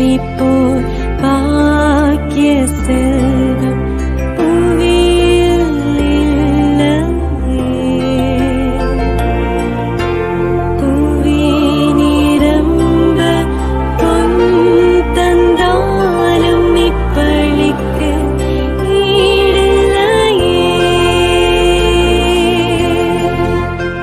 உம்மை போல் பாக்கிய செல்வம் புவியில் இல்லையே. புவி நிரம்ப பொன் தந்தாலும் இப்பளிக்கு ஈடில்லையே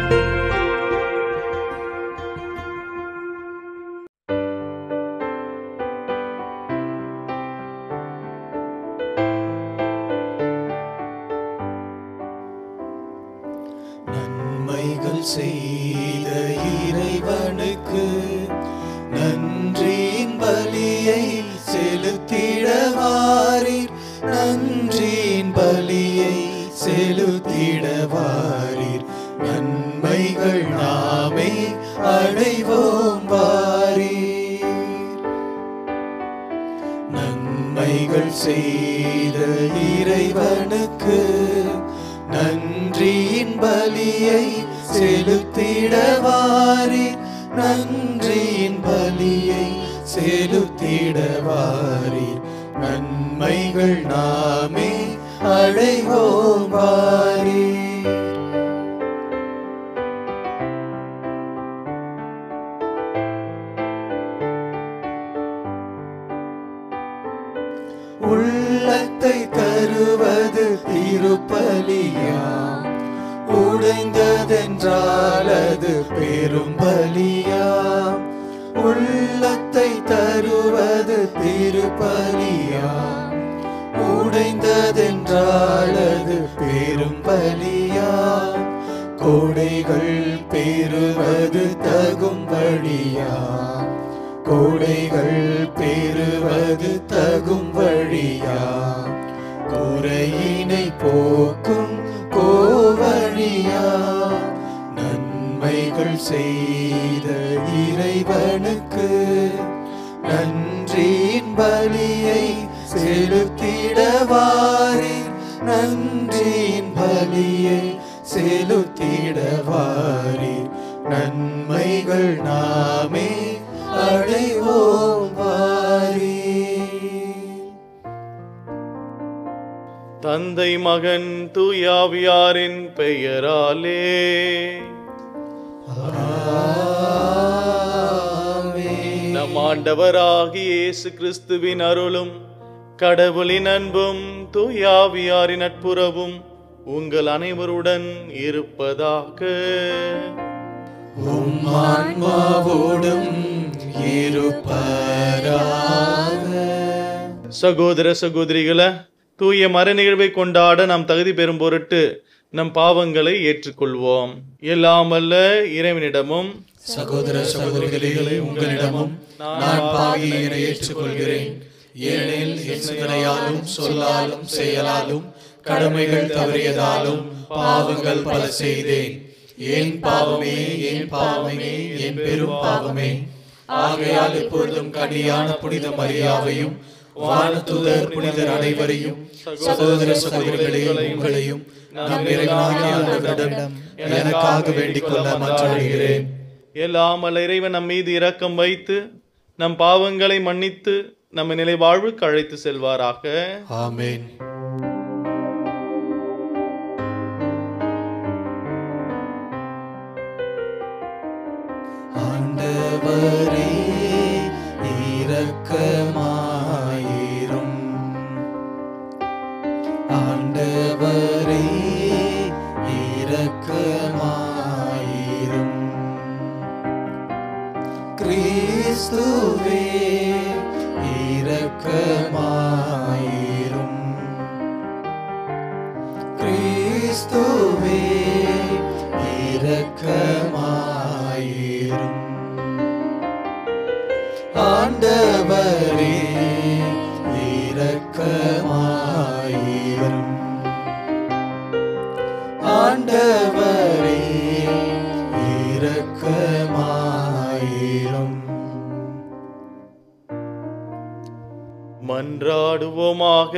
நன்மைகள் செய்த இறைவனுக்கு நன்றியின் பலியை செலுத்திடவாரீர் நன்றியின் பலியை செலுத்திடவாரீர் நன்மைகள் நாமே அடைவோம் வாரீர் நன்மைகள் செய்த இறைவனுக்கு நன்றியின் பலியை செலுத்திடவாரீர் நன்றியின் பலியை செலுத்திடவாரீர் நன்மைகள் நாமே அடைவோம் வாரீர் உள்ளத்தை தருவது திருப்பலியாம் உடைந்ததென்றால் அது பெரும் பலியாம் உள்ளத்தை தருவது திருப்பலியாம் உடைந்ததென்றால் அது பெரும் பலியாம் கோடைகள் பெறுவது தகும் வழியாம் கோடைகள் பெறுவது தகும் வழியா குறையினை போக்கும் கோவழியா நன்மைகள் செய்த இறைவனுக்கு நன்றியின் பலியை செலுத்திடவாரீர் நன்றியின் பலியை செலுத்திடவாரீர் நன்மைகள் நாமே அடைவோம் வாரீர் தந்தை மகன் தூயாவியாரின் பெயராலே நம் ஆண்டவராகிய இயேசு கிறிஸ்துவின் அருளும் கடவுளின் அன்பும் தூயாவியாரின் நட்புறவும் உங்கள் அனைவருடன் இருப்பதாக உம் ஆன்மாவோடும் இருப்பராக சகோதர சகோதரிகளை தூய மர நிகழ்வை கொண்டாட நாம் தகுதி பெறும் பொருட்டு நம் பாவங்களை ஏற்றுக்கொள்வோம் எல்லாம் வல்ல இறைவனிடமும் சகோதர சகோதரிகளே உங்களிடமும் நான் பாவியை என ஏற்றுக்கொள்கிறேன் ஏனெனில் என் சிந்தனையாலும் சொல்லாலும் செயலாலும் கடமைகள் தவறியதாலும் பாவங்கள் பல செய்தேன் ஏன் பாவமே ஏன் பாவமே என் பெரும் பாவமே ஆகையால் எப்பொழுதும் கனியான புனித மரியாவையும் வானதூதர் புனிதர் அனைவரையும் சகோதர சகோதரிகளே உங்களையும் நம் இறைவனாகிய ஆண்டவரிடம் எனக்காக வேண்டிக் கொள்ள மன்றாடுகிறேன் எல்லாம் வல்ல இறைவன் நம் மீது இரக்கம் வைத்து நம் பாவங்களை மன்னித்து நம்ம நிலை வாழ்வுக்கு அழைத்து செல்வாராக ஆமென் ஆண்டவரே இரக்கமாயிரும் ஆண்டவரே இரக்கமாயிரும் கிறிஸ்துவே இரக்கமாயிரும் கிறிஸ்துவே இரக்கமாயிரும் ஆண்டவரே இரக்கமாயிரும் ஆண்டவரே இரக்கமாயிரும் மன்றாடுவோமாக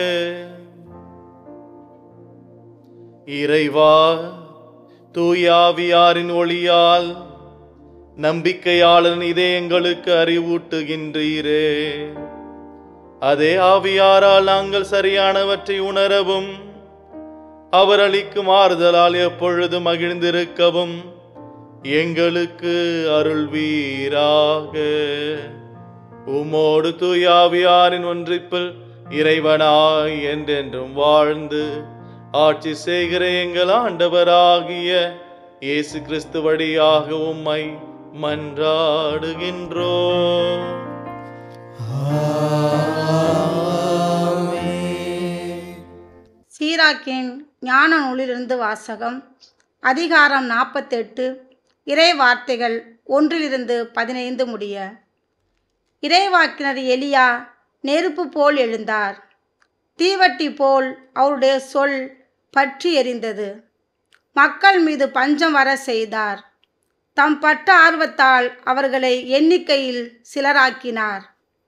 இறைவா தூயாவியாரின் ஒளியால் நம்பிக்கையாளன் இதயங்களுக்கு அறிவூட்டுகின்றீரே அதே ஆவியாரால் நாங்கள் சரியானவற்றை உணரவும் அவர் அளிக்கும் ஆறுதலால் எப்பொழுது மகிழ்ந்திருக்கவும் எங்களுக்கு அருள்வீராக உமோடு தூயாவியாரின் ஒன்றிப்பில் இறைவனாய் என்றென்றும் வாழ்ந்து ஆட்சி செய்கிற எங்கள் ஆண்டவராகிய இயேசு கிறிஸ்து வழியாக உம்மை மன்றாடுகின்றோம் சீராக்கின் ஞான நூலிலிருந்து வாசகம் அதிகாரம் நாற்பத்தெட்டு இறை வார்த்தைகள் ஒன்றிலிருந்து பதினைந்து முடிய இறைவாக்கினர் எலியா நெருப்பு போல் எழுந்தார் தீவட்டி போல் அவருடைய சொல் பற்றி எரிந்தது மக்கள் மீது பஞ்சம் வர செய்தார் தம் பட்ட ஆர்வத்தால் அவர்களை எண்ணிக்கையில் சிலராக்கினார்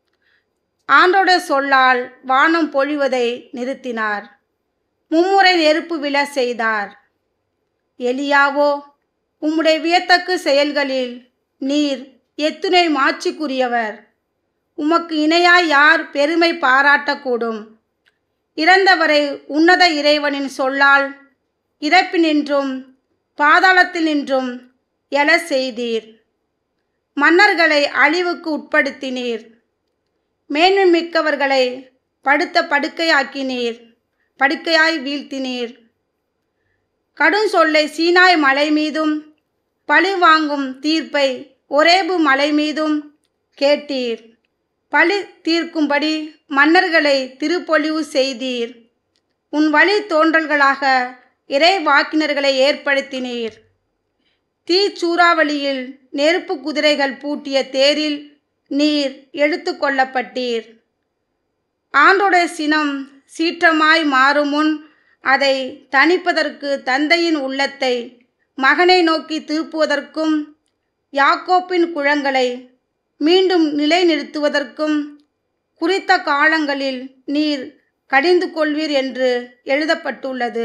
ஆண்டோட சொல்லால் வானம் பொழிவதை நிறுத்தினார் மும்முறை நெருப்பு விழ செய்தார் எலியாவோ உம்முடைய வியத்தக்கு செயல்களில் நீர் எத்துணை மாட்சிக்குரியவர் உமக்கு இணையாய் யார் பெருமை பாராட்டக்கூடும் இறந்தவரை உன்னத இறைவனின் சொல்லால் இறப்பினின்றும் பாதாளத்தில் நின்றும் எழ செய்தீர் மன்னர்களை அழிவுக்கு உட்படுத்தினீர் மேன்மை மிக்கவர்களை படுத்த படுக்கையாக்கினீர் படுக்கையாய் வீழ்த்தினீர் கடும் சொல்லை சீனாய் மலை மீதும் பழி வாங்கும் தீர்ப்பை ஒரேபு மலை மீதும் கேட்டீர் பழி தீர்க்கும்படி மன்னர்களை திருப்பொழிவு செய்தீர் உன் வழி தோன்றல்களாக இறை வாக்கினர்களை ஏற்படுத்தினீர் தீச்சூறாவளியில் நெருப்பு குதிரைகள் பூட்டிய தேரில் நீர் எடுத்து கொள்ளப்பட்டீர் ஆண்டோடைய சினம் சீற்றமாய் மாறும் முன் அதை தணிப்பதற்கு தந்தையின் உள்ளத்தை மகனை நோக்கி திருப்புவதற்கும் யாக்கோப்பின் குழங்களை மீண்டும் நிலைநிறுத்துவதற்கும் குறித்த காலங்களில் நீர் கடிந்து கொள்வீர் என்று எழுதப்பட்டுள்ளது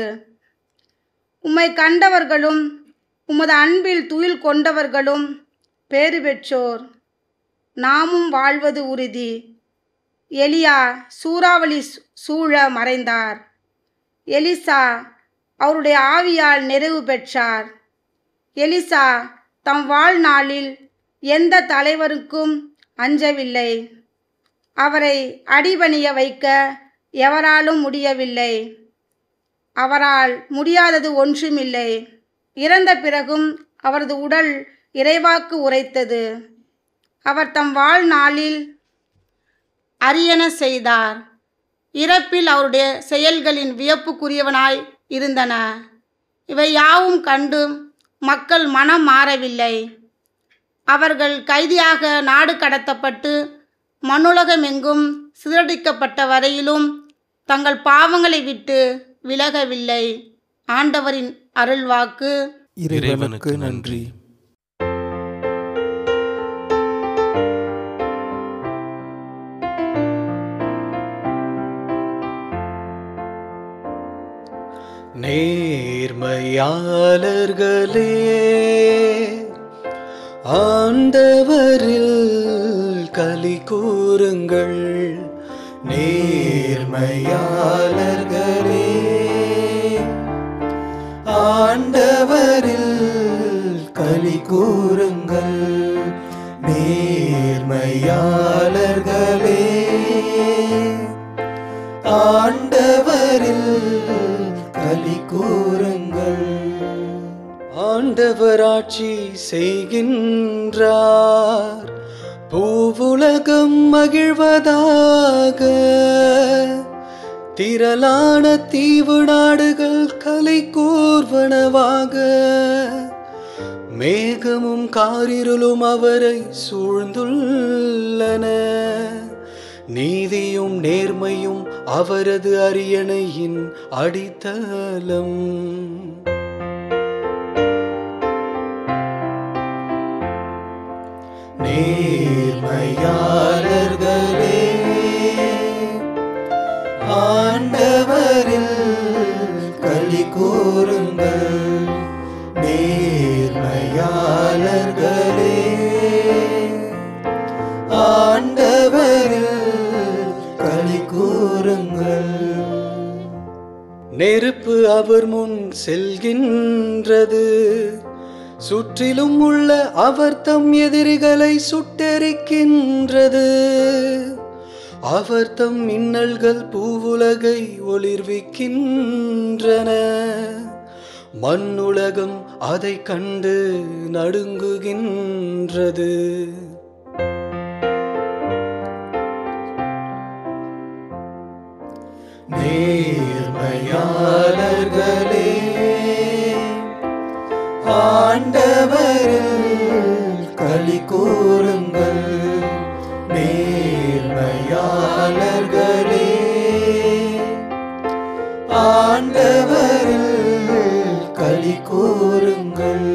உம்மை கண்டவர்களும் உமது அன்பில் துயில் கொண்டவர்களும் பேறு பெற்றோர் நாமும் வாழ்வது உறுதி எலியா சூறாவளி சூ- சூழ மறைந்தார் எலிசா அவருடைய ஆவியால் நிறைவு பெற்றார் எலிசா தம் வாழ்நாளில் எந்த தலைவருக்கும் அஞ்சவில்லை அவரை அடிபணிய வைக்க எவராலும் முடியவில்லை அவரால் முடியாதது ஒன்றுமில்லை இறந்த பிறகும் அவரது உடல் இறைவாக்கு உரைத்தது அவர் தம் வாழ்நாளில் அரியன செய்தார் இறப்பில் அவருடைய செயல்களின் வியப்புக்குரியவனாய் இருந்தன இவை யாவும் கண்டு மக்கள் மனம் மாறவில்லை அவர்கள் கைதியாக நாடு கடத்தப்பட்டு மண்ணுலகமெங்கும் சிதறடிக்கப்பட்ட வரையிலும் தங்கள் பாவங்களை விட்டு விலகவில்லை ஆண்டவரின் அருள்வாக்கு இறைவனுக்கு நன்றி நேர்மையாளர்களே ஆண்டவரில் களி கூறுங்கள் நேர்மையாளர்களே ஆண்டவரில் களி கூறுங்கள் நேர்மையாளர்களே ஆண்டவரில் களி கூறுங்கள் ஆண்டவராட்சி செய்கின்றார் பூவுலகம் மகிழ்வதாக திரளான தீவு நாடுகள் கலை கூர்வனவாக மேகமும் காரிருளும் அவரை சூழ்ந்துள்ளன நீதியும் நேர்மையும் அவரது அரியணையின் அடித்தளம் நேர்மையாளர்களே ஆண்டவரில் களி கூறுங்கள் நேர்மையாளர்களே ஆண்டவரில் களி நெருப்பு அவர் முன் செல்கின்றது சுற்றிலும் உள்ள அவர் தம் எதிரிகளை சுட்டெரிக்கின்றது அவர் தம் மின்னல்கள் பூவுலகை ஒளிர்விக்கின்றன மண்ணுலகம் அதை கண்டு நடுங்குகின்றது நேர்மையாளர்களே ஆண்டவரில் களி கூறுங்கள் நேர்மையாளர்களே ஆண்டவரில் களி கூறுங்கள்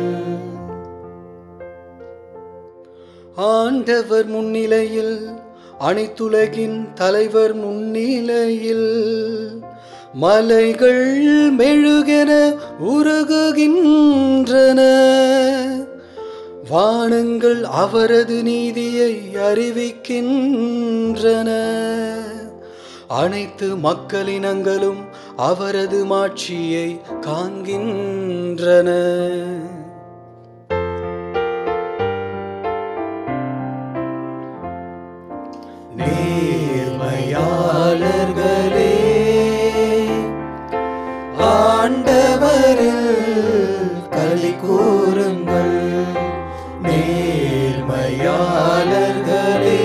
ஆண்டவர் முன்னிலையில் அனைத்துலகின் தலைவர் முன்னிலையில் மலைகள் மெழுகென உருகுகின்றன வானங்கள் அவரது நீதியை அறிவிக்கின்றன அனைத்து மக்களினங்களும் அவரது மாட்சியை காண்கின்றன நேர்மையாளர்களே ஆண்டவரில் களி கூறுங்கள் நேர்மையாளர்களே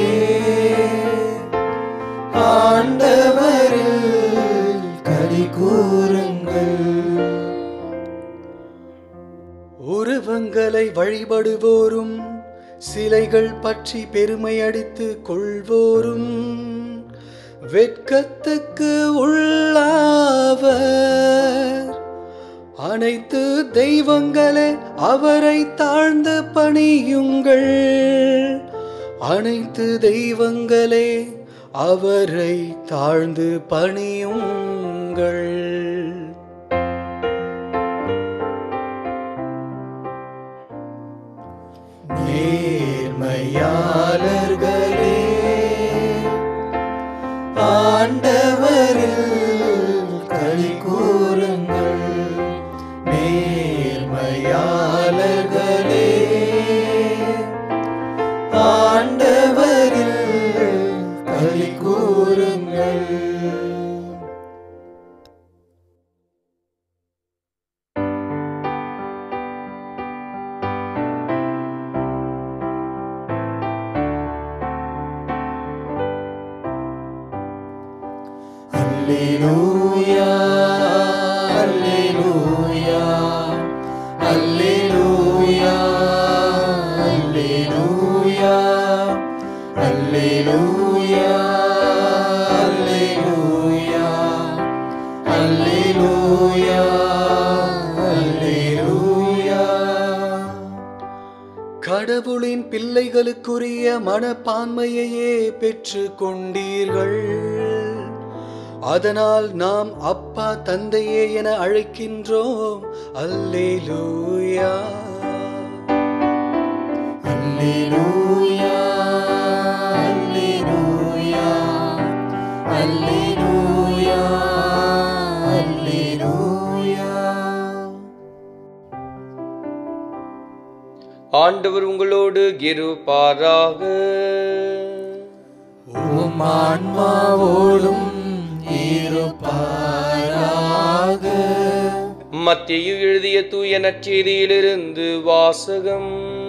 ஆண்டவரில் களி கூறுங்கள் உருவங்களை வழிபடுவோரும் சிலைகள் பற்றி பெருமை அடித்து கொள்வோரும் வெட்கத்துக்கு உள்ளாவர் அனைத்து தெய்வங்களே அவரை தாழ்ந்து பணியுங்கள் அனைத்து தெய்வங்களே அவரை தாழ்ந்து பணியுங்கள் நேர்மையாளர்களே ஆண்டவரில் களி கூறுங்கள் நேர்மையாளர்களே ஆண்டவரில் களி கூறுங்கள் அல்லேலூயா அல்லேலூயா அல்லேலூயா அல்லேலூயா அல்லேலூயா அல்லேலூயா அல்லேலூயா அல்லேலூயா கடவுளின் பிள்ளைகளுக்குரிய மனப்பான்மையையே பெற்று கொண்டீர்கள் அதனால் நாம் அப்பா தந்தையே என அழைக்கின்றோம் அல்லேலூயா அல்லேலூயா அல்லேலூயா அல்லேலூயா அல்லேலூயா ஆண்டவர் உங்களோடு இருப்பாராக உம் ஆன்மாவோடும் இருப்பாராக மத்தியு எழுதிய தூய நற்செய்தியிலிருந்து வாசகம்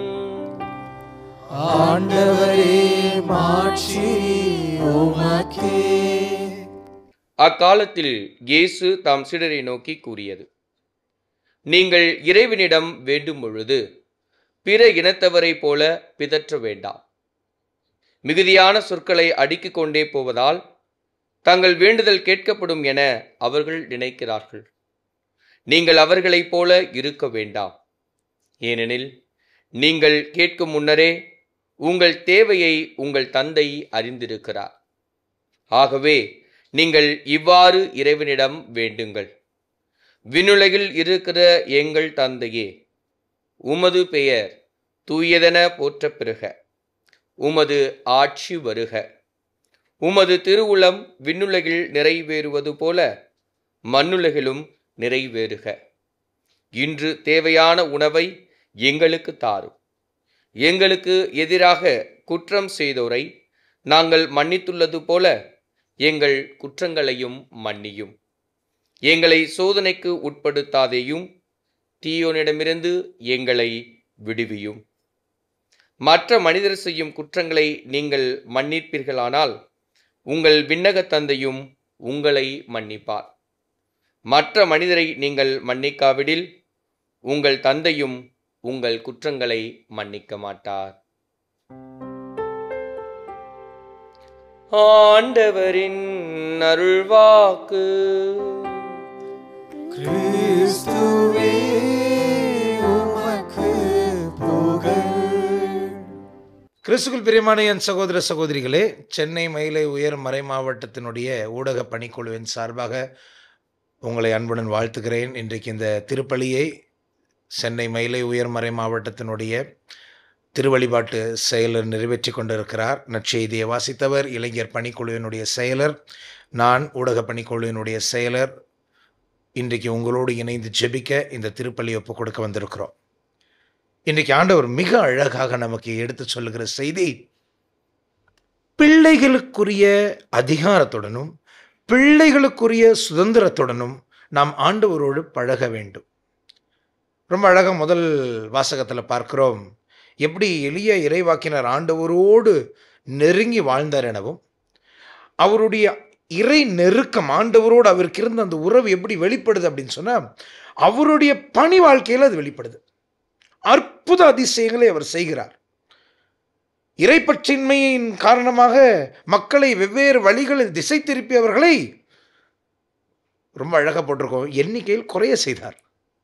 ஆண்டவரே மாட்சி உமக்கே அக்காலத்தில் இயேசு தாம் சிடரை நோக்கி கூறியது நீங்கள் இறைவனிடம் வேண்டும் பொழுது பிற இனத்தவரைப் போல பிதற்ற வேண்டாம் மிகுதியான சொற்களை அடுக்கிக் கொண்டே போவதால் தங்கள் வேண்டுதல் கேட்கப்படும் என அவர்கள் நினைக்கிறார்கள் நீங்கள் அவர்களைப் போல இருக்க வேண்டாம் ஏனெனில் நீங்கள் கேட்கும் முன்னரே உங்கள் தேவையை உங்கள் தந்தை அறிந்திருக்கிறார் ஆகவே நீங்கள் இவ்வாறு இறைவனிடம் வேண்டுங்கள் விண்ணுலகில் இருக்கிற எங்கள் தந்தையே உமது பெயர் தூயதென போற்றப் பெறுக உமது ஆட்சி வருக உமது திருவுளம் விண்ணுலகில் நிறைவேறுவது போல மண்ணுலகிலும் நிறைவேறுக இன்று தேவையான உணவை எங்களுக்கு தாரும் எங்களுக்கு எதிராக குற்றம் செய்தோரை நாங்கள் மன்னித்துள்ளது போல எங்கள் குற்றங்களையும் மன்னியும் எங்களை சோதனைக்கு உட்படுத்தாதேயும் தீயோனிடமிருந்து எங்களை விடுவியும் மற்ற மனிதர் செய்யும் குற்றங்களை நீங்கள் மன்னிப்பீர்களானால் உங்கள் விண்ணக தந்தையும் உங்களை மன்னிப்பார் மற்ற மனிதரை நீங்கள் மன்னிக்காவிடில் உங்கள் தந்தையும் உங்கள் குற்றங்களை மன்னிக்க மாட்டார் ஆண்டவரின் அருள்வாக்கு கிறிஸ்துவே உமக்கு புகழ் கிறிஸ்துக்குள் பிரியமான என் சகோதர சகோதரிகளே சென்னை மயிலை உயர் மறை மாவட்டத்தினுடைய ஊடக பணிக்குழுவின் சார்பாக உங்களை அன்புடன் வாழ்த்துகிறேன் இன்றைக்கு இந்த திருப்பலியை சென்னை மயிலை உயர்மறை மாவட்டத்தினுடைய திருவழிபாட்டு செயலர் நிறைவேற்றி கொண்டிருக்கிறார் நற்செய்தியை வாசித்தவர் இளைஞர் பணிக்குழுவினுடைய செயலர் நான் ஊடக பணிக்குழுவினுடைய செயலர் இன்றைக்கு உங்களோடு இணைந்து ஜெபிக்க இந்த திருப்பலி ஒப்புக் கொடுக்க வந்திருக்கிறோம் இன்றைக்கு ஆண்டவர் மிக அழகாக நமக்கு எடுத்து சொல்லுகிற செய்தி பிள்ளைகளுக்குரிய அதிகாரத்துடனும் பிள்ளைகளுக்குரிய சுதந்திரத்துடனும் நாம் ஆண்டவரோடு பழக வேண்டும் ரொம்ப அழகாக முதல் வாசகத்தில் பார்க்கிறோம் எப்படி எளிய இறைவாக்கினர் ஆண்டவரோடு நெருங்கி வாழ்ந்தார் எனவும் அவருடைய இறை நெருக்கம் ஆண்டவரோடு அவருக்கு இருந்த அந்த உறவு எப்படி வெளிப்படுது அப்படின்னு சொன்னால் அவருடைய பணி வாழ்க்கையில் அது வெளிப்படுது அற்புத அதிசயங்களை அவர் செய்கிறார் இறைப்பற்றின்மையின் காரணமாக மக்களை வெவ்வேறு வழிகளில் திசை திருப்பியவர்களை ரொம்ப அழகாக போட்டிருக்கோம் எண்ணிக்கையில் குறைய செய்தார்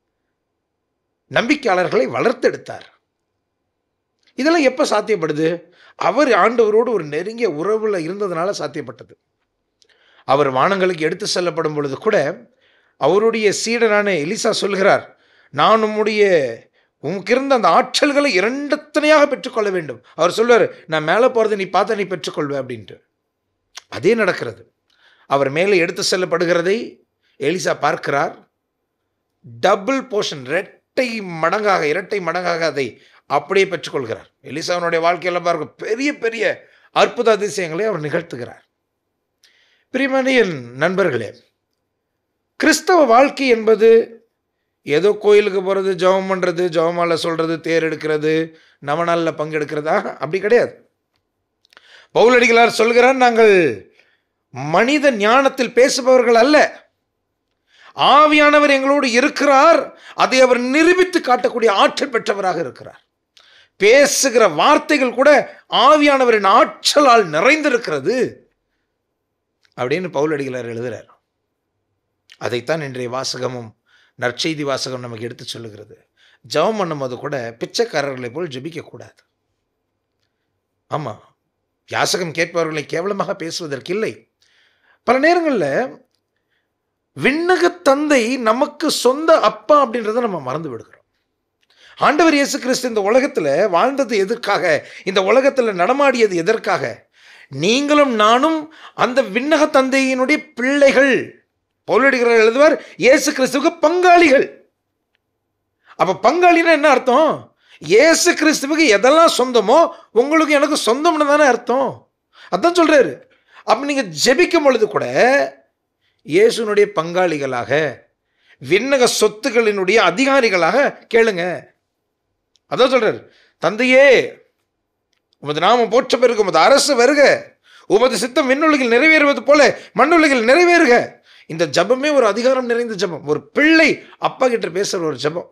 நம்பிக்கையாளர்களை வளர்த்தெடுத்தார் இதெல்லாம் எப்போ சாத்தியப்படுது அவர் ஆண்டவரோடு ஒரு நெருங்கிய உறவில் இருந்ததுனால சாத்தியப்பட்டது அவர் வானங்களுக்கு எடுத்து செல்லப்படும் பொழுது கூட அவருடைய சீடனான எலிசா சொல்கிறார் நான் உம்முடைய உனக்கு இருந்த அந்த ஆற்றல்களை இரண்டத்தனையாக பெற்றுக்கொள்ள வேண்டும் அவர் சொல்வார் நான் மேலே போகிறத நீ பார்த்தா நீ பெற்றுக்கொள்வே அப்படின்ட்டு அதே நடக்கிறது அவர் மேலே எடுத்து செல்லப்படுகிறதை எலிசா பார்க்கிறார் டபுள் போர்ஷன் இரட்டை மடங்காக இரட்டை மடங்காக அதை அப்படியே பெற்றுக்கொள்கிறார் எலிசாவினுடைய வாழ்க்கையில் பார்க்க பெரிய பெரிய அற்புத அதிசயங்களை அவர் நிகழ்த்துகிறார் பிரிமணியன் நண்பர்களே கிறிஸ்தவ வாழ்க்கை என்பது ஏதோ கோயிலுக்கு போகிறது ஜெபம் பண்ணுறது ஜெபமால சொல்கிறது தேர் எடுக்கிறது நவநாளில் பங்கெடுக்கிறதா அப்படி கிடையாது பவுலடிகளார் சொல்கிறார் நாங்கள் மனித ஞானத்தில் பேசுபவர்கள் அல்ல ஆவியானவர் எங்களோடு இருக்கிறார் அதை அவர் நிரூபித்து காட்டக்கூடிய ஆற்றல் பெற்றவராக இருக்கிறார் பேசுகிற வார்த்தைகள் கூட ஆவியானவரின் ஆற்றலால் நிறைந்திருக்கிறது அப்படின்னு பவுலடிகளார் எழுதுகிறார் அதைத்தான் இன்றைய வாசகமும் நற்செய்தி வாசகம் நமக்கு எடுத்து சொல்லுகிறது ஜெபம் பண்ணும்போது கூட பிச்சைக்காரர்களை போல் ஜெபிக்கக்கூடாது ஆமாம் யாசகம் கேட்பவர்களை கேவலமாக பேசுவதற்கு இல்லை பல நேரங்களில் விண்ணக தந்தை நமக்கு சொந்த அப்பா அப்படின்றத நம்ம மறந்து விடுகிறோம் ஆண்டவர் இயேசு கிறிஸ்து இந்த உலகத்தில் வாழ்ந்தது எதற்காக இந்த உலகத்தில் நடமாடியது எதற்காக நீங்களும் நானும் அந்த விண்ணக தந்தையினுடைய பிள்ளைகள் பவுலடிகிறார் எழுதுவார் இயேசு கிறிஸ்துவுக்கு பங்காளிகள் அப்ப பங்காளினா என்ன அர்த்தம் இயேசு கிறிஸ்துவுக்கு எதெல்லாம் சொந்தமோ உங்களுக்கு எனக்கு சொந்தம்னு தானே அர்த்தம் அதான் சொல்றாரு அப்ப நீங்க ஜெபிக்கும் பொழுது கூட இயேசுனுடைய பங்காளிகளாக விண்ணக சொத்துக்களினுடைய அதிகாரிகளாக கேளுங்க அதான் சொல்றாரு தந்தையே உமது நாமம் போற்ற பெருக உமது அரசு வருக உமது சித்தம் விண்ணுலகில் நிறைவேறுவது போல மண்ணுலகில் நிறைவேறுக இந்த ஜபமே ஒரு அதிகாரம் நிறைந்த ஜபம் ஒரு பிள்ளை அப்பா கிட்ட பேசுகிற ஒரு ஜபம்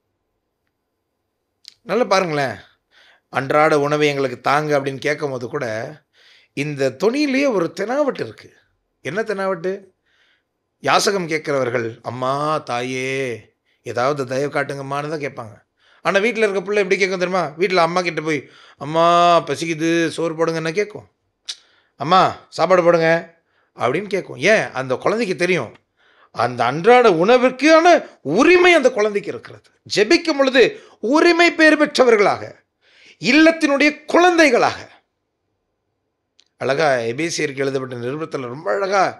நல்லா பாருங்களேன் அன்றாட உணவை எங்களுக்கு தாங்க அப்படின்னு கேட்கும் போது கூட இந்த தொனியிலேயே ஒரு தெனாவட்டு இருக்கு என்ன தெனாவட்டு யாசகம் கேட்குறவர்கள் அம்மா தாயே ஏதாவது தயவு காட்டுங்கம்மான்னு தான் கேட்பாங்க ஆனால் வீட்டில் இருக்க பிள்ளை எப்படி கேட்கும் தெரியுமா வீட்டில் அம்மா கிட்ட போய் அம்மா பசிக்குது சோறு போடுங்கன்னா கேட்கும் அம்மா சாப்பாடு போடுங்க அப்படின்னு கேட்கும் ஏன் அந்த குழந்தைக்கு தெரியும் அந்த அன்றாட உணவிற்கான உரிமை அந்த குழந்தைக்கு இருக்கிறது ஜெபிக்கும் பொழுது உரிமை பேர் பெற்றவர்களாக இல்லத்தினுடைய குழந்தைகளாக அழகா எபேசியருக்கு எழுதப்பட்ட நிருபத்தில் ரொம்ப அழகா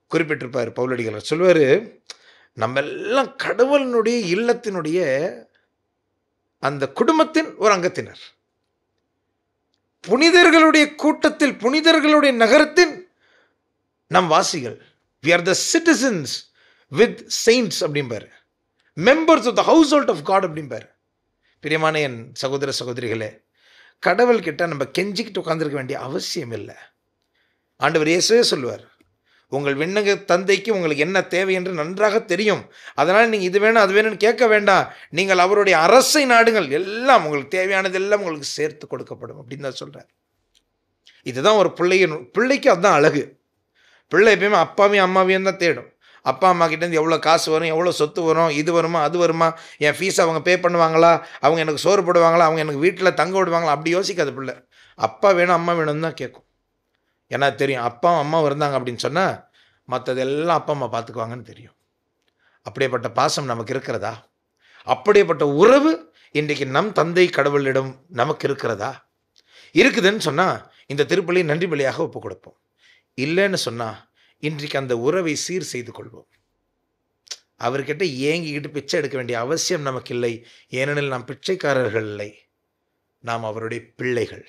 குறிப்பிட்டிருப்பார் பவுலடிகளார் சொல்வார் நம்ம எல்லாம் கடவுளினுடைய இல்லத்தினுடைய அந்த குடும்பத்தின் ஒரு அங்கத்தினர் புனிதர்களுடைய கூட்டத்தில் புனிதர்களுடைய நகரத்தின் நம் வாசிகள் we are the citizens with saints அப்படிம்பாரு members of the household of God அப்படிம்பாரு பிரியமான என் சகோதர சகோதரிகளே கடவுள்கிட்ட நம்ம கெஞ்சிக்கிட்டு உட்காந்துருக்க வேண்டிய அவசியம் இல்லை ஆண்டவர் இயேசுவே சொல்லுவார் உங்கள் விண்ணக தந்தைக்கு உங்களுக்கு என்ன தேவை என்று நன்றாக தெரியும் அதனால் நீங்கள் இது வேணும் அது வேணும்னு கேட்க வேண்டாம் நீங்கள் அவருடைய அரசை நாடுங்கள் எல்லாம் உங்களுக்கு தேவையானது எல்லாம் உங்களுக்கு சேர்த்து கொடுக்கப்படும் அப்படின்னு தான் சொல்கிறார் இதுதான் ஒரு பிள்ளையின் பிள்ளைக்கு அதுதான் அழகு பிள்ளை எப்பயுமே அப்பாவையும் அம்மாவையும் தான் தேடும் அப்பா அம்மா கிட்டேருந்து எவ்வளோ காசு வரும் எவ்வளோ சொத்து வரும் இது வருமா அது வருமா என் ஃபீஸ் அவங்க பே பண்ணுவாங்களா அவங்க எனக்கு சோறு போடுவாங்களா அவங்க எனக்கு வீட்டில் தங்க விடுவாங்களா அப்படி யோசிக்காது பிள்ளை அப்பா வேணும் அம்மா வேணும்னு தான் கேட்கும் ஏன்னா தெரியும் அப்பா அம்மா இருந்தாங்க அப்படின்னு சொன்னால் மற்றதெல்லாம் அப்பா அம்மா பார்த்துக்குவாங்கன்னு தெரியும் அப்படியேப்பட்ட பாசம் நமக்கு இருக்கிறதா அப்படியேப்பட்ட உறவு இன்றைக்கு நம் தந்தை கடவுளிடம் நமக்கு இருக்கிறதா இருக்குதுன்னு சொன்னால் இந்த திருப்பலியை நன்றி பலியாக ஒப்பு கொடுப்போம் இல்லைன்னு சொன்னால் இன்றைக்கு அந்த உறவை சீர் செய்து கொள்வோம் அவர்கிட்ட ஏங்கிக்கிட்டு பிச்சை எடுக்க வேண்டிய அவசியம் நமக்கு இல்லை ஏனெனில் நாம் பிச்சைக்காரர்கள் இல்லை நாம் அவருடைய பிள்ளைகள்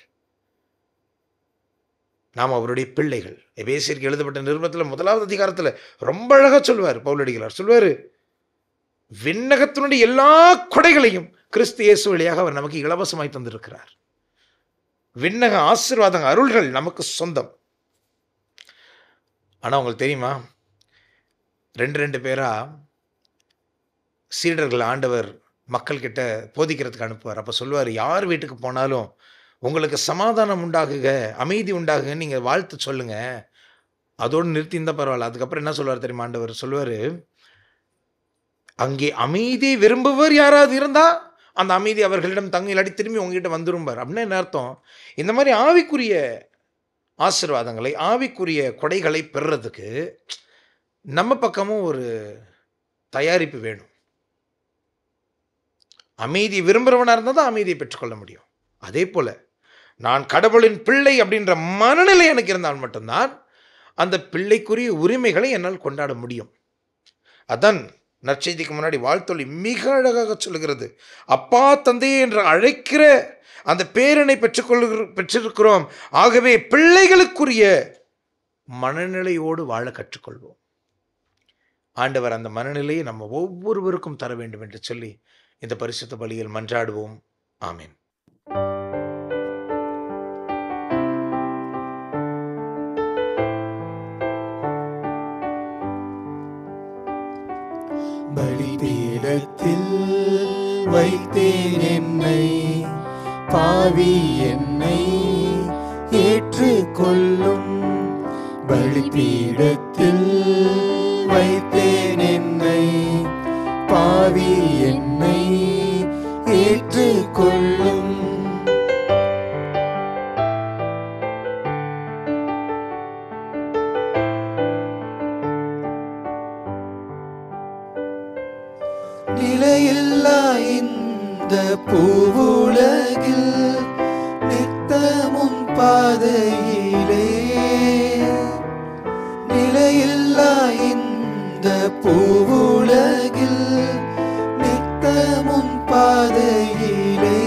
நாம் அவருடைய பிள்ளைகள் எபேசியருக்கு எழுதப்பட்ட நிருபத்தில் முதலாவது அதிகாரத்தில் ரொம்ப அழகாக சொல்வார் பவுலடிகளார் சொல்வார் விண்ணகத்தினுடைய எல்லா கொடைகளையும் கிறிஸ்து இயேசு வழியாக அவர் நமக்கு இலவசமாய் தந்திருக்கிறார் விண்ணக ஆசீர்வாதங்க அருள்கள் நமக்கு சொந்தம் ஆனால் உங்களுக்கு தெரியுமா ரெண்டு ரெண்டு பேரா சீடர்கள் ஆண்டவர் மக்கள்கிட்ட போதிக்கிறதுக்கு அனுப்புவார் அப்போ சொல்லுவார் யார் வீட்டுக்கு போனாலும் உங்களுக்கு சமாதானம் உண்டாகுக அமைதி உண்டாகுங்கன்னு நீங்கள் வாழ்த்து சொல்லுங்க அதோடு நிறுத்தி இருந்தால் பரவாயில்ல அதுக்கப்புறம் என்ன சொல்லுவார் தெரியுமா ஆண்டவர் சொல்லுவார் அங்கே அமைதி விரும்புவர் யாராவது இருந்தால் அந்த அமைதி அவர்களிடம் தங்க இல்லாட்டி திரும்பி உங்ககிட்ட வந்துரும்பார் அப்படின்னா என்ன அர்த்தம் இந்த மாதிரி ஆவிக்குரிய ஆசிர்வாதங்களை ஆவிக்குரிய கொடைகளை பெறுறதுக்கு நம்ம பக்கமும் ஒரு தயாரிப்பு வேணும் அமைதி விரும்புகிறவனாக இருந்தால் தான் அமைதியை பெற்றுக்கொள்ள முடியும் அதே போல் நான் கடவுளின் பிள்ளை அப்படின்ற மனநிலை எனக்கு இருந்தால் மட்டும்தான் அந்த பிள்ளைக்குரிய உரிமைகளை என்னால் கொண்டாட முடியும் அதான் நற்செய்திக்கு முன்னாடி வாழ்த்தொழி மிக அழகாக சொல்லுகிறது அப்பா தந்தையே என்று அழைக்கிற அந்த பேரனை பெற்றுக்கொள்கிற பெற்றிருக்கிறோம் ஆகவே பிள்ளைகளுக்குரிய மனநிலையோடு வாழ கற்றுக்கொள்வோம் ஆண்டவர் அந்த மனநிலையை நம்ம ஒவ்வொருவருக்கும் தர வேண்டும் என்று சொல்லி இந்த பரிசுத்த பலியில் மன்றாடுவோம் ஆமீன் பலிபீடத்தில் வைத்தேன் என்னை பாவி என்னை ஏற்றுக்கொள்ளும் பலிபீடத்தில் வைத்தேன் என்னை பாவி என்னை ஏற்றுக்கொள்ளும் நிலையில்லா இந்த பூவுலகில் நித்தமும் பாதையிலே நிலையில்லா இந்த பூவுலகில் நித்தமும் பாதையிலே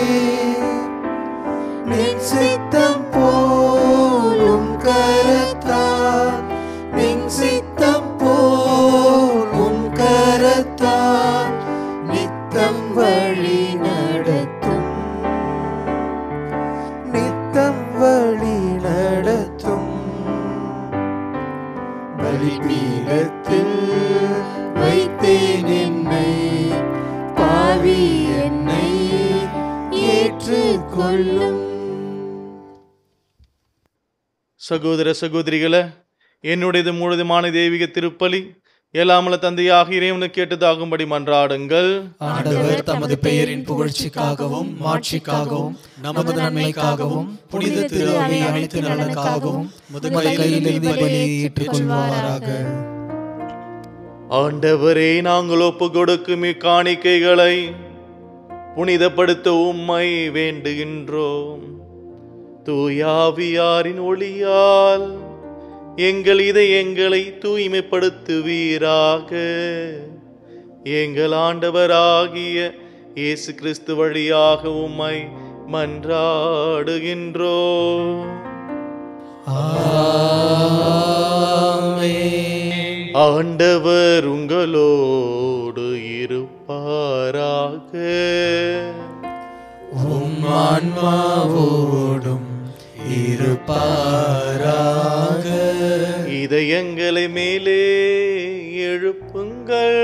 நின் சித்தம் போலும் கரத்தால் நின் சித்தம் போலும் கரத்தால் நித்தம் வழி நடத்தும் நித்தம் வழி நடத்தும் பலிபீடத்தில் வைத்தேன் என்னை பாவி என்னை ஏற்றுக்கொள்ளும் சகோதர சகோதரிகளே என்னுடையது முழுதுமான தெய்வீக திருப்பலி எல்லாமல தந்தையாக இறைவனுக்கு கேட்டதாகும்படி மன்றாடுங்கள் ஆண்டவர் தமது பெயரின் புகழ்ச்சிக்காகவும் மாட்சிக்காகவும் நமது நன்மைக்காகவும் புனித திரு அவை அனைத்து நலனுக்காகவும் முதுமலை கையிலிருந்து பலியை ஏற்றுக்கொள்வாராக ஆண்டவரே நாங்கள் ஒப்பு கொடுக்கும் இக்காணிக்கைகளை புனிதப்படுத்த உம்மை வேண்டுகின்றோம் தூயாவியாரின் ஒளியால் எங்கள் இதயங்களை தூய்மைப்படுத்துவீராக எங்கள் ஆண்டவராகிய இயேசு கிறிஸ்து வழியாக உம்மை மன்றாடுகின்றோ ஆண்டவர் உங்களோடு இருப்பாராக உம் ஆன்மாவோடும் இருப்பாராக இதயங்களை மேலே எழுப்புங்கள்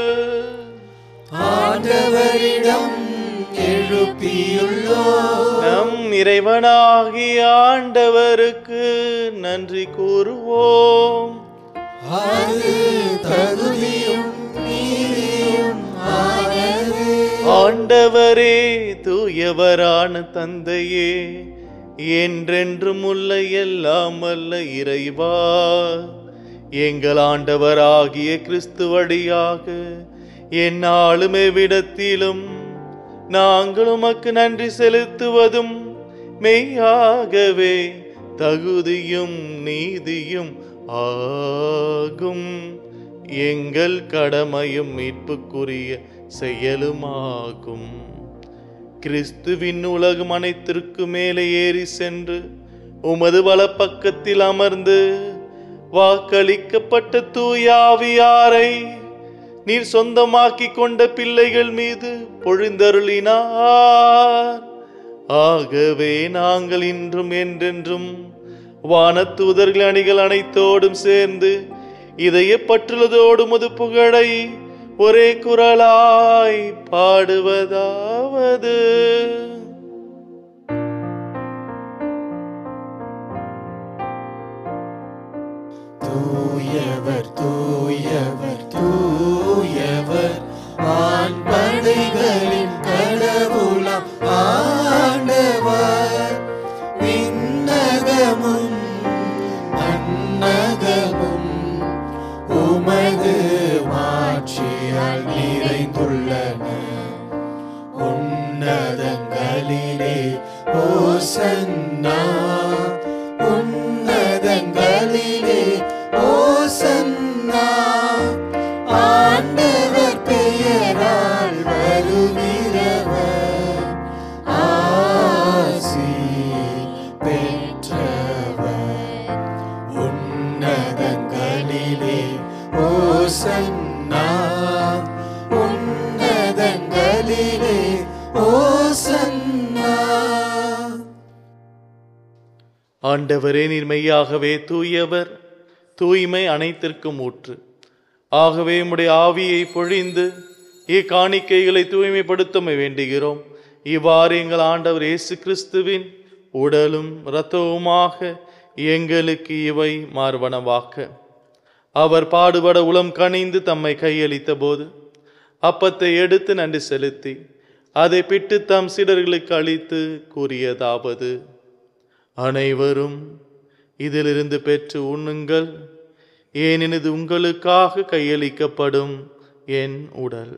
ஆண்டவரிடம் எழுப்பியுள்ளோ நம் இறைவனாகிய ஆண்டவருக்கு நன்றி கூறுவோம் அது தகுதியும் நீதியும் ஆனது ஆண்டவரே தூயவரான தந்தையே என்றென்றும் உள்ள எல்லாம் அல்ல இறைவா எங்கள் ஆண்டவராகிய கிறிஸ்து வழியாக எந்நாளும் எவ்விடத்திலும் நாங்கள் உமக்கு நன்றி செலுத்துவதும் மெய்யாகவே தகுதியும் நீதியும் ஆகும் எங்கள் கடமையும் மீட்புக்குரிய செயலுமாகும் கிறிஸ்துவின் உலகம் அனைத்திற்கு மேலே ஏறி சென்று உமது வலப்பக்கத்தில் அமர்ந்து வாக்களிக்கப்பட்ட தூயாவியாரை நீர் சொந்தமாக்கிக் கொண்ட பிள்ளைகள் மீது பொழிந்தருளினார் ஆகவே நாங்கள் இன்றும் என்றென்றும் வானத்தூதர்கள் அணிகள் அனைத்தோடும் சேர்ந்து இதய பற்றுள்ளதோடு முது புகழை ஒரே குரலாய் பாடுவதாவது தூயவர் தூயவர் தூயவர் ஆண்படைகளின் கடவுளாம் ஆண்டவர் விண்ணகமும் மன்னகமும் உமது மாட்சியால் நிறைந்துள்ளன உன்னதங்களிலே ஓசன்னா உன்னதங்களிலே ஓசன்னா ஆண்டவர் பெயரால் வருகிறவர் ஆசி பெற்றவர் உன்னதங்களிலே ஓசன்னா உன்னதங்களிலே ஓசன்னா ஆண்டவரே நீர் மெய்யாகவே தூயவர் தூய்மை அனைத்திற்கும் ஊற்று ஆகவே உம்முடைய ஆவியை பொழிந்து இக்காணிக்கைகளை தூய்மைப்படுத்தமை வேண்டுகிறோம் இவ்வாறு எங்கள் ஆண்டவர் இயேசு கிறிஸ்துவின் உடலும் இரத்தவுமாக எங்களுக்கு இவை மார்வனவாக்க அவர் பாடுபட உளம் கனிந்து தம்மை கையளித்த போது அப்பத்தை எடுத்து நன்றி செலுத்தி அதை பிட்டு தம் சீடர்களுக்கு அளித்து கூறியதாவது அனைவரும் இதிலிருந்து பெற்று உண்ணுங்கள் ஏனெனில் இது உங்களுக்காக கையளிக்கப்படும் என் உடல்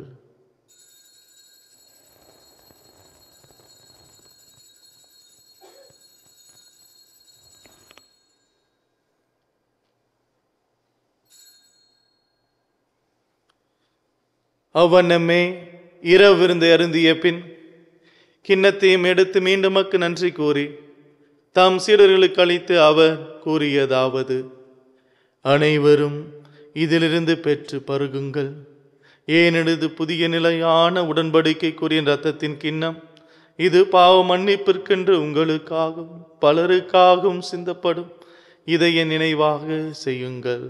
அவ்வண்ணமே இரவிருந்தை அருந்திய பின் கிண்ணத்தையும் எடுத்து மீண்டும் மக்கு நன்றி கூறி தாம் சீடர்களுக்கு அளித்து அவர் கூறியதாவது அனைவரும் இதிலிருந்து பெற்று பருகுங்கள் ஏனெனிது புதிய நிலையான உடன்படிக்கைக்குரிய இரத்தத்தின் கிண்ணம் இது பாவ மன்னிப்பிற்கென்று உங்களுக்காகவும் பலருக்காகவும் சிந்தப்படும் இதை என் நினைவாக செய்யுங்கள்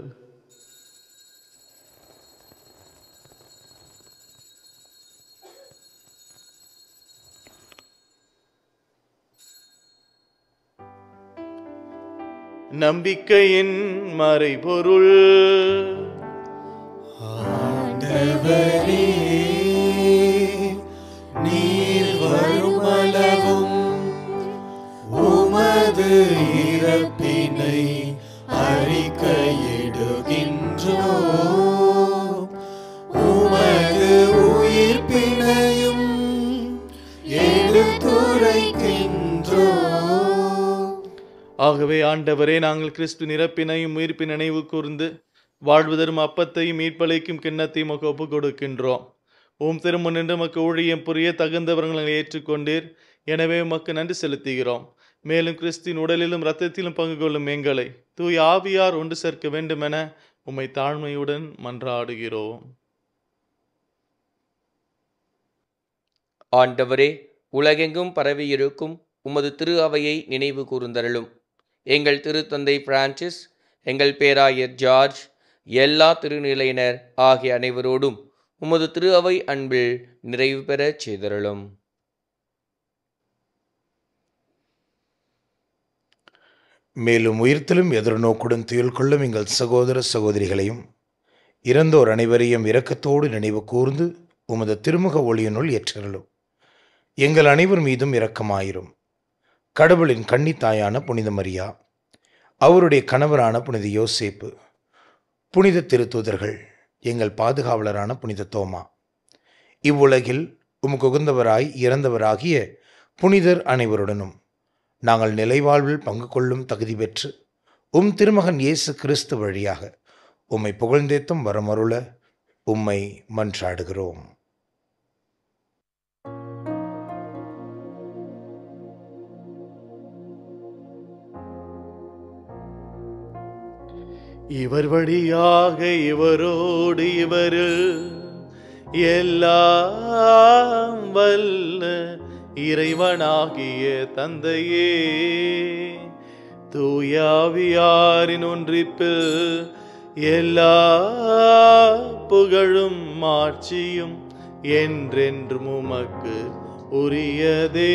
நம்பிக்கையின் மறைபொருள் ஆண்டவரே நீர் வருமளவும் உமது இறப்பினை அறிக்கையிடுகின்றோ உமது உயிர்ப்பினையும் எடுத்துரைக்கின்றோ ஆகவே ஆண்டவரே நாங்கள் கிறிஸ்து நிரப்பினையும் உயிர்ப்பின் நினைவு கூர்ந்து வாழ்வதரும் அப்பத்தையும் மீட்பளிக்கும் கிண்ணத்தையும் உமக்கு ஒப்புக் கொடுக்கின்றோம் உம் திரும்ப நின்று மக்கு ஊழியம் புரிய தகுந்தவர்களை ஏற்றுக்கொண்டீர் எனவே உமக்கு நன்றி செலுத்துகிறோம் மேலும் கிறிஸ்தின் உடலிலும் இரத்தத்திலும் பங்கு கொள்ளும் எங்களை தூய் ஆவியார் ஒன்று சேர்க்க வேண்டுமென உம்மை தாழ்மையுடன் மன்றாடுகிறோம் ஆண்டவரே உலகெங்கும் பரவியிருக்கும் உமது திரு அவையை நினைவு கூர்ந்தருளும் எங்கள் திருத்தந்தை பிரான்சிஸ் எங்கள் பேராயர் ஜார்ஜ் எல்லா திருநிலையினர் ஆகிய அனைவரோடும் உமது திரு அவை அன்பில் நிறைவு பெறச் செய்தருளும் மேலும் உயிர்த்தலும் எதிர்நோக்குடன் துயில் கொள்ளும் எங்கள் சகோதர சகோதரிகளையும் இறந்தோர் அனைவரையும் இரக்கத்தோடு நினைவு கூர்ந்து உமது திருமுக ஒளியினுள் ஏற்றருளும் எங்கள் அனைவர் மீதும் இரக்கமாயிரும் கடவுளின் கன்னித்தாயான புனித மரியா அவருடைய கணவரான புனித யோசேப்பு புனித திருத்தூதர்கள் எங்கள் பாதுகாவலரான புனித தோமா இவ்வுலகில் உமக்கு உகந்தவராய் இறந்தவராகிய புனிதர் அனைவருடனும் நாங்கள் நிலைவாழ்வில் பங்கு கொள்ளும் தகுதி பெற்று உம் திருமகன் இயேசு கிறிஸ்து வழியாக உம்மை புகழ்ந்தேத்தும் வரமருள உம்மை மன்றாடுகிறோம் இவர் வழியாக இவரோடு இவரில் எல்லாம் வல்ல இறைவனாகிய தந்தையே தூயாவியாரின் ஒன்றிப்பில் எல்லா புகழும் மாட்சியும் என்றென்றும் உமக்கு உரியதே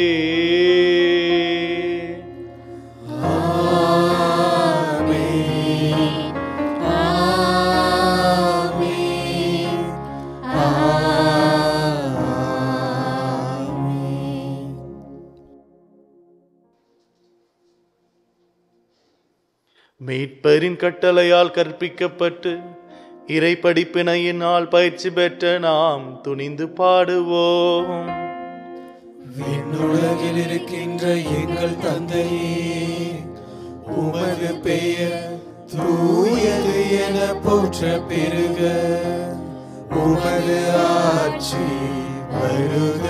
மீட்பரின் கட்டளையால் கற்பிக்கப்பட்டு இறை படிப்பினையினால் பயிற்சி பெற்ற நாம் துணிந்து பாடுவோம் விண்ணுலகில் இருக்கின்ற எங்கள் தந்தையே உமது பெயர் தூயது என போற்ற பெருக உமது ஆட்சி வருக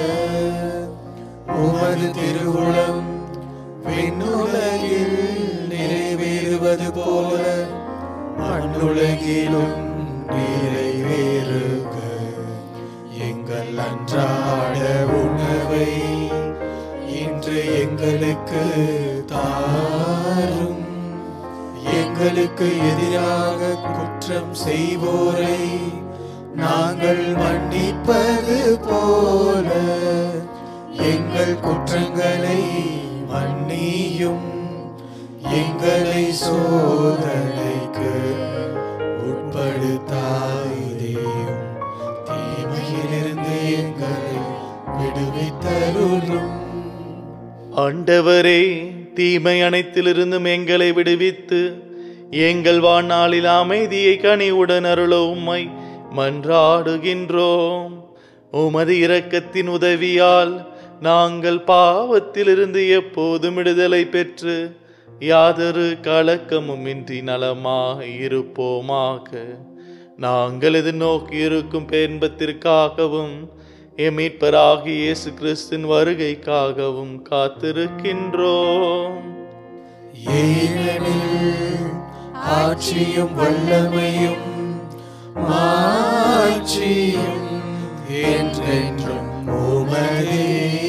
உமது திருவுளம் விண்ணுலகில் நிறைவேறுவது போல மண்ணுலகிலும் நிறைவேறுக எங்கள் அன்றாட உணவை இன்று எங்களுக்கு தாரும் எங்களுக்கு எதிராக குற்றம் செய்வோரை நாங்கள் மன்னிப்பது போல எங்கள் குற்றங்களை மன்னியும் எங்களை சோதனைக்கு உட்படுத்தாயிரேயும் தீமையிலிருந்து எங்களை விடுவித்தருளும் ஆண்டவரே தீமை அனைத்திலிருந்தும் எங்களை விடுவித்து எங்கள் வாழ்நாளில் அமைதியை கனிவுடன் அருள உம்மை மன்றாடுகின்றோம் உமது இரக்கத்தின் உதவியால் நாங்கள் பாவத்திலிருந்து எப்போதும் விடுதலை பெற்று யாதொரு கலக்கமும் இன்றி நலமாக இருப்போமாக நாங்கள் எதிர்நோக்கி இருக்கும் பேன்பத்திற்காகவும் எம் மீட்பராகிய இயேசு கிறிஸ்தின் வருகைக்காகவும் காத்திருக்கின்றோம் ஏனெனில் ஆட்சியும் வல்லமையும் மாட்சியும் என்றென்றும் உமதே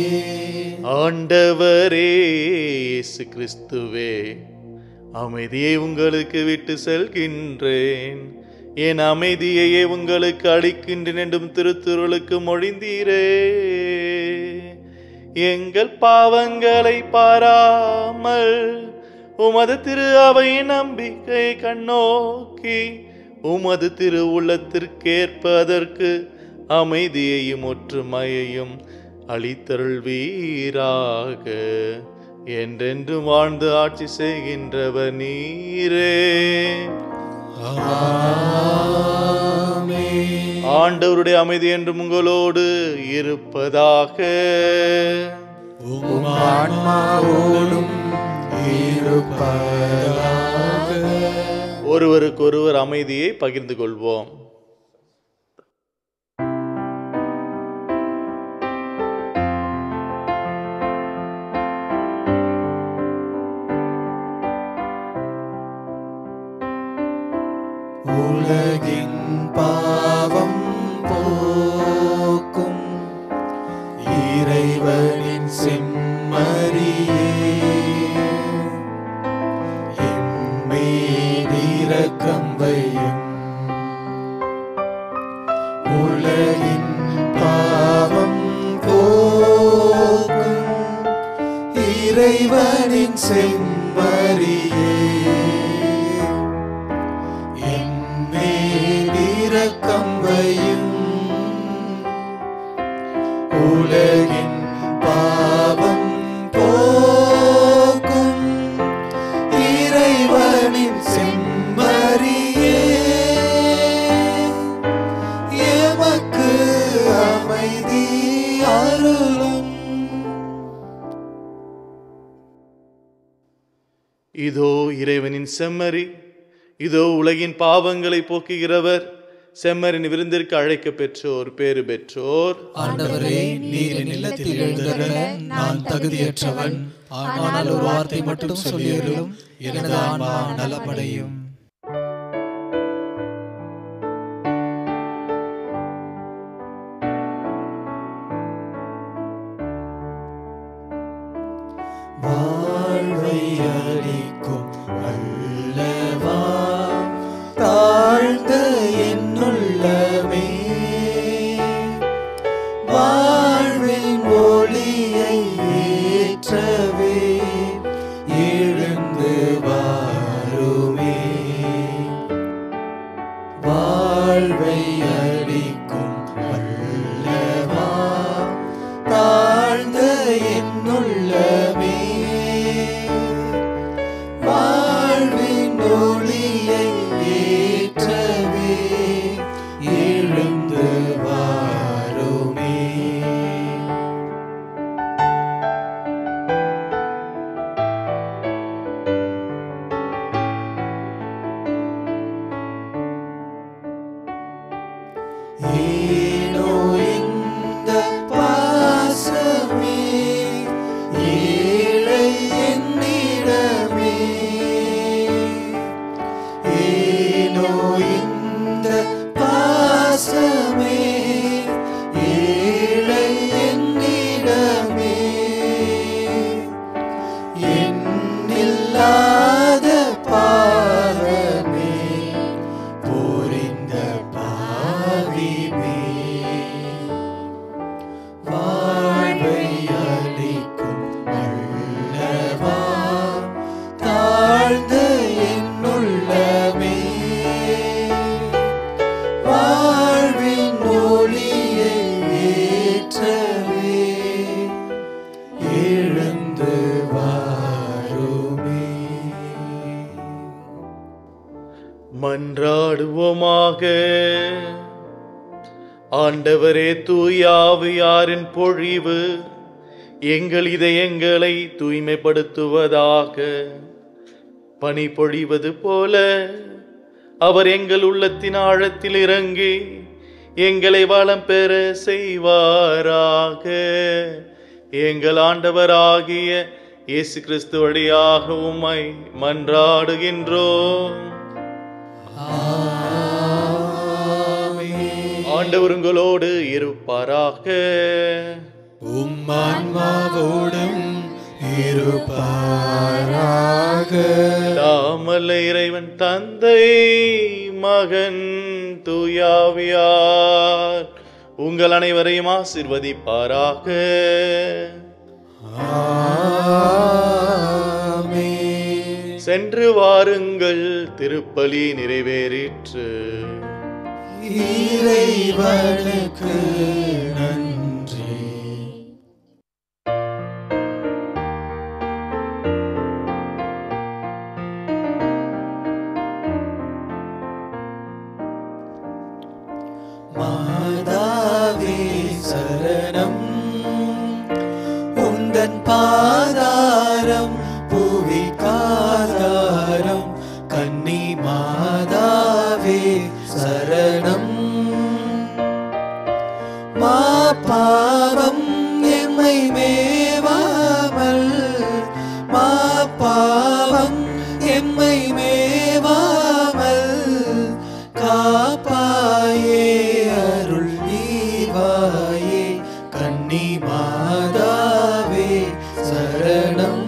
ஆண்டவரே இயேசு கிறிஸ்துவே அமைதியை உங்களுக்கு விட்டு செல்கின்றேன் என் அமைதியையே உங்களுக்கு அளிக்கின்றேன் என்றும் திருத்துருளுக்கு மொழிந்தீரே எங்கள் பாவங்களை பாராமல் உமது திரு அவை நம்பிக்கை கண்ணோக்கி உமது திரு உள்ளத்திற்கேற்ப அதற்கு அமைதியையும் ஒற்றுமையையும் அளித்தருள்வீராக என்றென்றும் வாழ்ந்து ஆட்சி செய்கின்றவர் நீரே ஆண்டவருடைய அமைதி என்றும் உங்களோடு இருப்பதாக உம் ஆன்மாவோடும் இருப்பதாக ஒருவருக்கொருவர் அமைதியை பகிர்ந்து கொள்வோம் உலகின் பாவம் போக்கும் இறைவனின் செம்மறியே எம்மேலிரக்கம் வையும் உலகின் பாவம் போக்கும் இறைவனின் செம்மறியே எம்மேலிரக்கம் வையும் உலகின் பாவம் போக்கும் இறைவனின் செம்மறியே எமக்கு அமைதி அருளும் இதோ இறைவனின் செம்மறி இதோ உலகின் பாவங்களை போக்குகிறவர் செம்மறின் விருந்திற்கு அழைக்க பெற்றோர் பேறு பெற்றோர் ஆண்டவரே நீர் என் இல்லத்தில் எழுந்தருள நான் தகுதியற்றவன் ஆனால் ஒரு வார்த்தை மட்டும் சொல்லியருளும் எனது ஆன்மா நலமடையும் வாழ்வை அளிக்கும் அல்லவா தாழ்ந்த என்னுள்ளமே வாழ்வின் ஒளியை ஏற்றவே எழுந்து வாருமே வாழ்வை அளிக்கும் அல்லவா தாழ்ந்த என்னுள்ளமே வாழ்வின் ஒளியை ஏற்றவே எழுந்து வாருமே ஏனோ இந்த பாசமே ஏழை என்னிடமே ஏனோ இந்த பாசமே ஏழை என்னிடமே எண்ணில்லாத பாவமே புரிந்த பாவிமே வாழ்வை அளிக்கும் அல்லவா தாழ்ந்த என்னுள்ளமே வாழ்வின் ஒளியை ஏற்றவே எழுந்து வாருமே மன்றாடுவோமாக ஆண்டவரே தூயாவியாரின் பொழிவு எங்கள் இதயங்களை தூய்மைப்படுத்துவதாக பனி பொழிவது போல அவர் எங்கள் உள்ளத்தின் ஆழத்தில் இறங்கி எங்களை வளம் பெற செய்வாராக எங்கள் ஆண்டவராகிய இயேசு கிறிஸ்து வழியாக உம்மை மன்றாடுகின்றோம் ஆண்டவர் உங்களோடு இருப்பாராக உம்மான்மாவோடும் இருப்பாராக தாமல்ல இறைவன் தந்தை மகன் தூயாவியார் உங்கள் அனைவரையும் ஆசிர்வதிப்பாராக ஆமென். சென்று வாருங்கள் திருப்பலி நிறைவேறிற்று இறைவனுக்கு நன்றி மாதாவே சரணம் உந்தன் பாதாரம் புவி கன்னி மாதாவே சரணம் மா பாவம் எம்மை மேவாமல் மா பாவம் எம்மை மேவாமல் காப்பாயே அருள் நீவாயே கன்னி மாதாவே சரணம்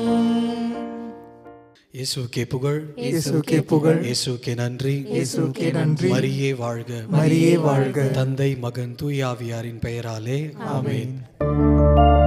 இயேசுக்கே புகழ் இயேசுக்கே புகழ். இயேசுக்கே நன்றி இயேசுக்கே நன்றி. மரியே வாழ்க மரியே வாழ்க. தந்தை மகன் தூயாவியாரின் பெயராலே ஆமென் ஆமென்